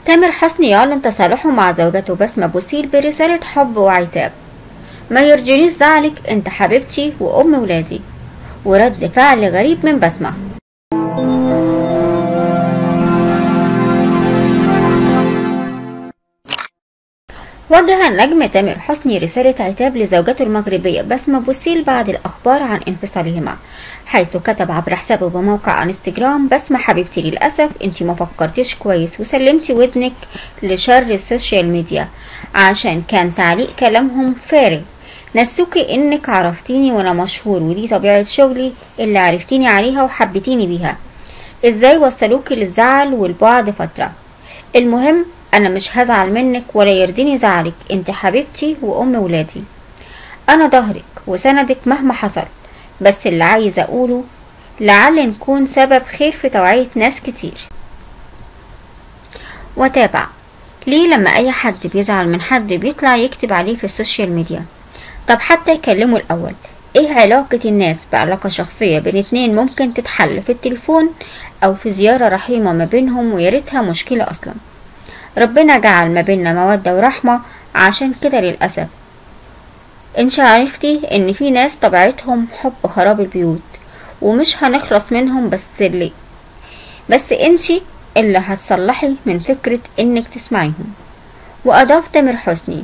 تامر حسني يعلن تصالحه مع زوجته بسمة بوسيل برسالة حب وعتاب ما يرجينيش زعلك انت حبيبتي وام ولادي ورد فعل غريب من بسمة وجه النجم تامر حسني رسالة عتاب لزوجته المغربية بسمة بوسيل بعد الأخبار عن انفصالهما حيث كتب عبر حسابه بموقع انستجرام بسمة حبيبتي للأسف انتي ما فكرتيش كويس وسلمتي ودنك لشر السوشيال ميديا عشان كان تعليق كلامهم فارغ نسوكي انك عرفتيني وانا مشهور ودي طبيعة شغلي اللي عرفتيني عليها وحبيتيني بيها ازاي وصلوكي للزعل والبعد فترة المهم انا مش هزعل منك ولا يرضيني زعلك انت حبيبتي وام ولادي انا ظهرك وسندك مهما حصل بس اللي عايزة اقوله لعل نكون سبب خير في توعية ناس كتير وتابع ليه لما اي حد بيزعل من حد بيطلع يكتب عليه في السوشيال ميديا طب حتى يكلموا الاول ايه علاقة الناس بعلاقة شخصية بين اتنين ممكن تتحل في التليفون او في زيارة رحيمة ما بينهم وياريتها مشكلة اصلا ربنا جعل ما بيننا مودة ورحمة عشان كده للأسف انت عرفتي ان في ناس طبيعتهم حب خراب البيوت ومش هنخلص منهم بس اللي بس انتي اللي هتصلحي من فكرة انك تسمعيهم واضاف تامر حسني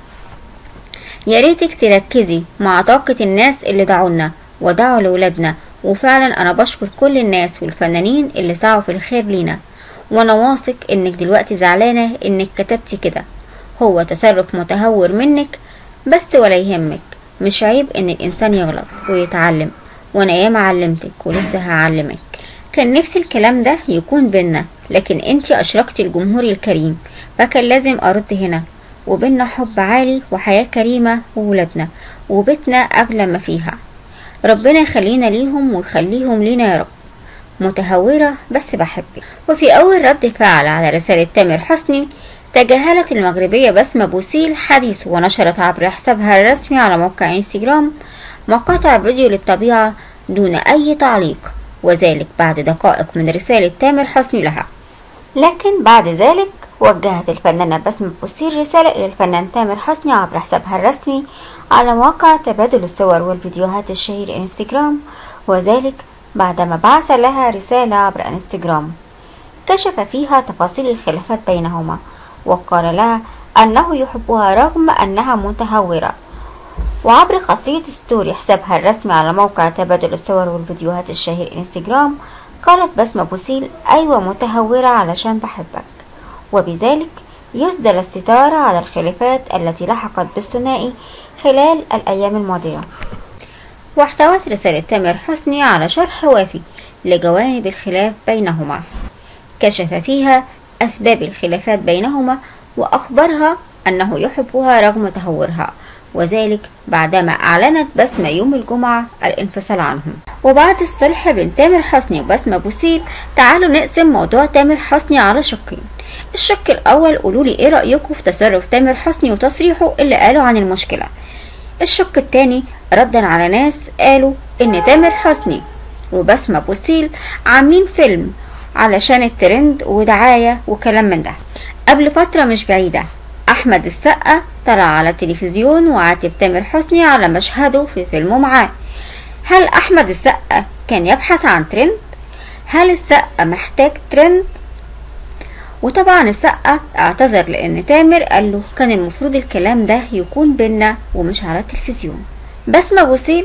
يا ريتك تركزي مع طاقة الناس اللي دعونا ودعوا لولادنا وفعلا انا بشكر كل الناس والفنانين اللي سعوا في الخير لينا وانا واثق انك دلوقتي زعلانة انك كتبتي كده هو تصرف متهور منك بس ولا يهمك مش عيب ان الانسان يغلط ويتعلم وانا ياما علمتك ولسه هعلمك كان نفسي الكلام ده يكون بينا لكن انتي اشركتي الجمهور الكريم فكان لازم ارد هنا وبينا حب عالي وحياة كريمة وولادنا وبيتنا أغلى ما فيها ربنا يخلينا ليهم ويخليهم لينا يا رب متهورة بس بحبك وفي أول رد فعل على رسالة تامر حسني تجاهلت المغربية بسمة بوسيل حديثه ونشرت عبر حسابها الرسمي على موقع انستجرام مقاطع فيديو للطبيعة دون أي تعليق وذلك بعد دقائق من رسالة تامر حسني لها لكن بعد ذلك وجهت الفنانة بسمة بوسيل رسالة إلى الفنان تامر حسني عبر حسابها الرسمي على موقع تبادل الصور والفيديوهات الشهير انستجرام وذلك بعدما بعث لها رسالة عبر انستجرام كشف فيها تفاصيل الخلافات بينهما وقال لها أنه يحبها رغم أنها متهورة وعبر قصيدة ستوري حسابها الرسمي على موقع تبادل الصور والفيديوهات الشهير انستجرام قالت بسمة بوسيل أيوة متهورة علشان بحبك وبذلك يسدل الستارة على الخلافات التي لحقت بالثنائي خلال الأيام الماضية واحتوت رسالة تامر حسني على شرح وافي لجوانب الخلاف بينهما كشف فيها أسباب الخلافات بينهما وأخبرها أنه يحبها رغم تهورها وذلك بعدما أعلنت بسمة يوم الجمعة الانفصال عنهم وبعد الصلح بين تامر حسني وبسمة بوسيل تعالوا نقسم موضوع تامر حسني على شقين الشق الأول قولولي إيه رأيكم في تصرف تامر حسني وتصريحه اللي قالوا عن المشكلة الشق التاني ردا على ناس قالوا إن تامر حسني وبسمة بوسيل عاملين فيلم علشان الترند ودعاية وكلام من ده قبل فترة مش بعيدة أحمد السقا طلع على التلفزيون وعاتب تامر حسني على مشهده في فيلمه معاه هل أحمد السقا كان يبحث عن ترند؟ هل السقا محتاج ترند؟ وطبعا السقا اعتذر لأن تامر قال له كان المفروض الكلام ده يكون بينا ومش على التلفزيون بسمة بوسيل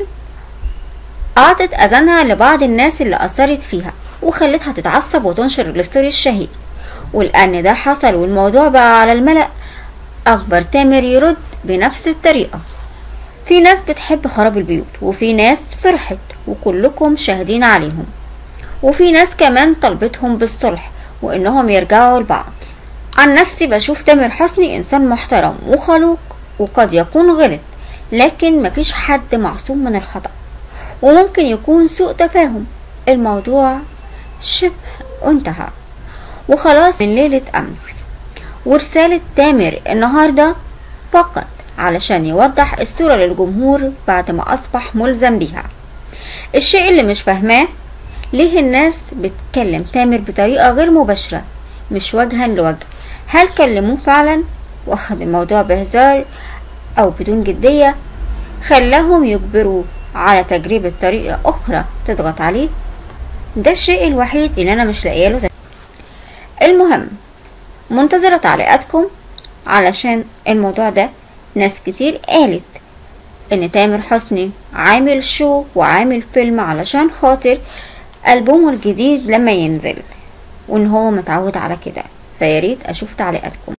أعطت أذانها لبعض الناس اللي أثرت فيها وخلتها تتعصب وتنشر الستوري الشهير ولأن ده حصل والموضوع بقى على الملأ أكبر تامر يرد بنفس الطريقة في ناس بتحب خراب البيوت وفي ناس فرحت وكلكم شاهدين عليهم وفي ناس كمان طلبتهم بالصلح وإنهم يرجعوا لبعض عن نفسي بشوف تامر حسني إنسان محترم وخلوق وقد يكون غلط لكن مفيش حد معصوم من الخطأ وممكن يكون سوء تفاهم الموضوع شبه انتهى وخلاص من ليلة أمس ورسالة تامر النهاردة فقط علشان يوضح الصورة للجمهور بعد ما أصبح ملزم بيها الشيء اللي مش فاهماه ليه الناس بتكلم تامر بطريقة غير مباشرة مش وجها لوجه هل كلموه فعلا واخد الموضوع بهزار او بدون جدية خلاهم يجبروه على تجربة طريقة اخرى تضغط عليه ده الشيء الوحيد اللي انا مش لاقيه له المهم منتظرة تعليقاتكم علشان الموضوع ده ناس كتير قالت ان تامر حسني عامل شو وعامل فيلم علشان خاطر ألبومه الجديد لما ينزل وان هو متعود على كده فياريت اشوف تعليقاتكم